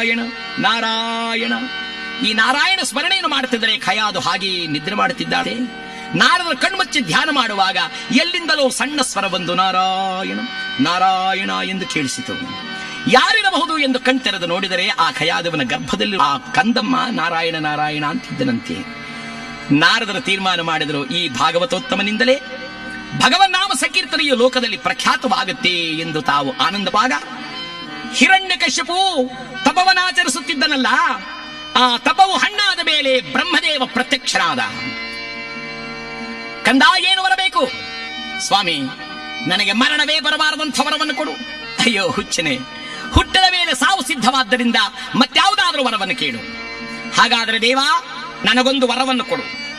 ನಾರಾಯಣ ನಾರಾಯಣ ಈ ನಾರಾಯಣ ಸ್ಮರಣೆಯನ್ನು ಮಾಡುತ್ತಿದ್ದರೆ ಖಯಾದು ಹಾಗೆ ನಿದ್ರೆ ಮಾಡುತ್ತಿದ್ದಾಳೆ ನಾರದರ ಕಣ್ಮುಚ್ಚಿ ಧ್ಯಾನ ಮಾಡುವಾಗ ಎಲ್ಲಿಂದಲೋ ಸಣ್ಣ ಸ್ವರ ಬಂದು ನಾರಾಯಣ ನಾರಾಯಣ ಎಂದು ಕೇಳಿಸಿತು ಯಾರಿರಬಹುದು ಎಂದು ಕಣ್ತೆರೆದು ನೋಡಿದರೆ ಆ ಖಯಾದವನ ಗರ್ಭದಲ್ಲಿ ಆ ಕಂದಮ್ಮ ನಾರಾಯಣ ನಾರಾಯಣ ಅಂತಿದ್ದನಂತೆ ನಾರದರ ತೀರ್ಮಾನ ಮಾಡಿದರು ಈ ಭಾಗವತೋತ್ತಮನಿಂದಲೇ ಭಗವನ್ನಾಮ ಸಂಕೀರ್ತನೆಯು ಲೋಕದಲ್ಲಿ ಪ್ರಖ್ಯಾತವಾಗುತ್ತೆ ಎಂದು ತಾವು ಆನಂದವಾಗ ಹಿರಣ್ಯ ಕಶ್ಯಪು ತಪವನಾಚರಿಸುತ್ತಿದ್ದನಲ್ಲ ಆ ತಪವು ಹಣ್ಣಾದ ಮೇಲೆ ಬ್ರಹ್ಮದೇವ ಪ್ರತ್ಯಕ್ಷನಾದ ಕಂದ ಏನು ಬರಬೇಕು ಸ್ವಾಮಿ ನನಗೆ ಮರಣವೇ ಬರಬಾರದಂಥ ವರವನ್ನು ಕೊಡು ಅಯ್ಯೋ ಹುಚ್ಚನೆ ಹುಟ್ಟದ ಮೇಲೆ ಸಾವು ಸಿದ್ಧವಾದ್ದರಿಂದ ಮತ್ಯಾವುದಾದ್ರೂ ವರವನ್ನು ಕೇಳು ಹಾಗಾದರೆ ದೇವ ನನಗೊಂದು ವರವನ್ನು ಕೊಡು